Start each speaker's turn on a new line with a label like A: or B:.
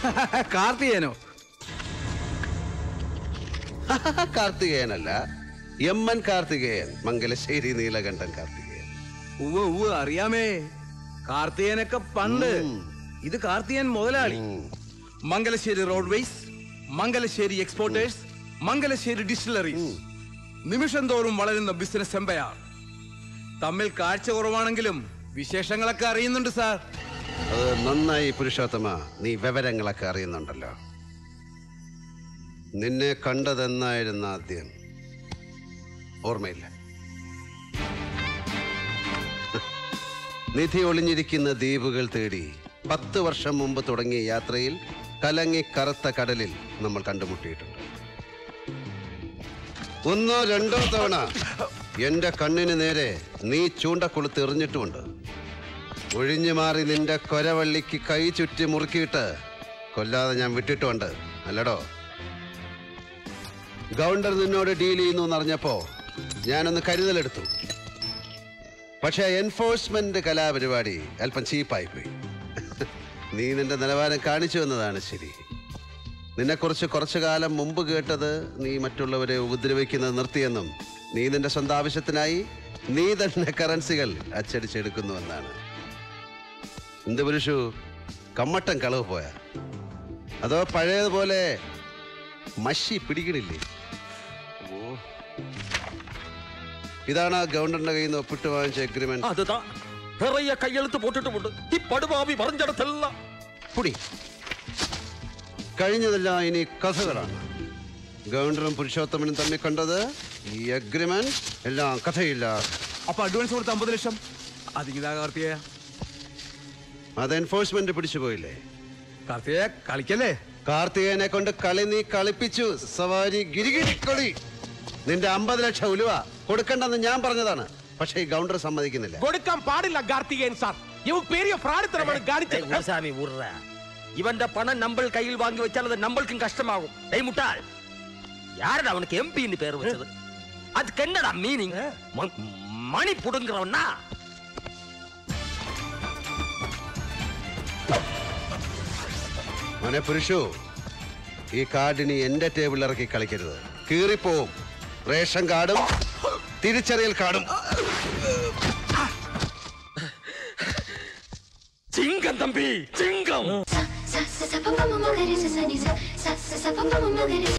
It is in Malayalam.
A: കാർത്തികേനോ
B: കാർത്തികേയനല്ല എം എൻ കാർത്തികേയൻ മംഗലശ്ശേരി നീലകണ്ഠൻ കാർത്തികേയൻ
A: ഉവ്വ് ഉവ്വ് അറിയാമേ കാർത്തികേനൊക്കെ പണ്ട്
B: ഉം.
A: ഇത് കാർത്തികൻ മുതലാളി
B: ഉം.
A: Mangalassery roadways Mangalassery exporters Mangalassery distilleries നിമിഷം തോറും വളരുന്ന ബിസിനസ് എംപയർ തമ്മിൽ കാഴ്ച കുറവാണെങ്കിലും വിശേഷങ്ങളൊക്കെ അറിയുന്നുണ്ട് സാർ
B: അത് നന്നായി പുരുഷോത്തമ നീ വിവരങ്ങളൊക്കെ അറിയുന്നുണ്ടല്ലോ നിന്നെ കണ്ടതെന്നായിരുന്നു ആദ്യം ഓർമ്മയില്ല നിധി ഒളിഞ്ഞിരിക്കുന്ന ദ്വീപുകൾ തേടി പത്ത് വർഷം മുമ്പ് തുടങ്ങിയ യാത്രയിൽ കലങ്ങി കറുത്ത കടലിൽ നമ്മൾ കണ്ടുമുട്ടിയിട്ടുണ്ട് ഒന്നോ രണ്ടോ തവണ എന്റെ കണ്ണിന് നേരെ നീ ചൂണ്ടക്കൊളുത്ത് എറിഞ്ഞിട്ടുമുണ്ട് ഒഴിഞ്ഞു മാറി നിന്റെ കൊരവള്ളിക്ക് കൈ ചുറ്റി മുറുക്കിയിട്ട് കൊല്ലാതെ ഞാൻ വിട്ടിട്ടുണ്ട് അല്ലടോ ഗൗണ്ടർ നിന്നോട് ഡീൽ ചെയ്യുന്നു എന്നറിഞ്ഞപ്പോ ഞാനൊന്ന് കരുതലെടുത്തു പക്ഷെ എൻഫോഴ്സ്മെന്റ് കലാപരിപാടി അല്പം ചീപ്പായി പോയി നീ നിന്റെ നിലവാരം കാണിച്ചു എന്നതാണ് ശരി നിന്നെക്കുറിച്ച് കുറച്ചു കാലം മുമ്പ് കേട്ടത് നീ മറ്റുള്ളവരെ ഉപദ്രവിക്കുന്നത് നിർത്തിയെന്നും നീ നിന്റെ സ്വന്തം ആവശ്യത്തിനായി നീ തന്നെ കറൻസികൾ അച്ചടിച്ചെടുക്കുന്നുവെന്നാണ് എന്ത് പുരുഷു കമ്മട്ടൻ കളവ് പോയ അതോ പഴയതുപോലെ മഷി പിടിക്കണില്ലേ ഓ ഇതാണ് ആ ഗവർണറിന്റെ കയ്യിൽ നിന്ന് ഒപ്പിട്ട് വാങ്ങിച്ച എഗ്രിമെന്റ്
C: அதுதான் நிறைய கையெழுத்து போட்டுட்டு ഈ പടുപാവി പറഞ്ഞിടത്തെല്ലാം
B: പുടി കഴിഞ്ഞതെല്ലാം ഇനി കഥകളാണ് ഗവർണറും പുരുഷോത്തമനും തമ്മിൽ കണ്ടത് ഈ അഗ്രിമെന്റ് എല്ലാം കഥയില്ല
A: അപ്പൊ അഡ്വാൻസ് കൊടുത്ത അമ്പത് ലക്ഷം അതിങ്ങിതാ കാർത്തികേയ
B: അത് എൻഫോഴ്സ്മെന്റ് പിടിച്ചു പോയില്ലേ
A: കാർത്തികേയ കളിക്കല്ലേ
B: കാർത്തികേയനെ കൊണ്ട് കളി നീ കളിപ്പിച്ചു സവാരി ഗിരിഗിരിക്കളി നിന്റെ അമ്പത് ലക്ഷം ഉലുവ കൊടുക്കണ്ടെന്ന് ഞാൻ പറഞ്ഞതാണ് പക്ഷേ ഈ ഗൗണ്ടർ സമ്മതിക്കുന്നില്ല
D: കൊടുക്കാൻ പാടില്ല കാർത്തികേയൻ സാർ ഇവ പെരിയ ഫ്രാഡിത്തരമാണ് കാണിച്ചത്
C: குருசாமி விடுற இவன் பணம் நம்ம கையில் வாங்கி வச்சால் அது நம்மளுக்கும் கஷ்டமாகும் டேய் முட்டாள் யாரடா அவனுக்கு எம்பின்னு பேர் வச்சது அதுக்கு என்னடா மீனிங் மணி புடுங்குறவனா
B: മോനെ പുരുഷു ഈ കാർഡിനി എന്റെ ടേബിളിൽ ഇറക്കി കളിക്കരുത് കീറിപ്പോവും റേഷൻ കാർഡും തിരിച്ചറിയൽ കാർഡും
C: சிங்கம் தம்பி சிங்கம்
E: sa sa sa pa pa ma ma ga re sa sa ni sa sa sa sa pa pa ma ma ga re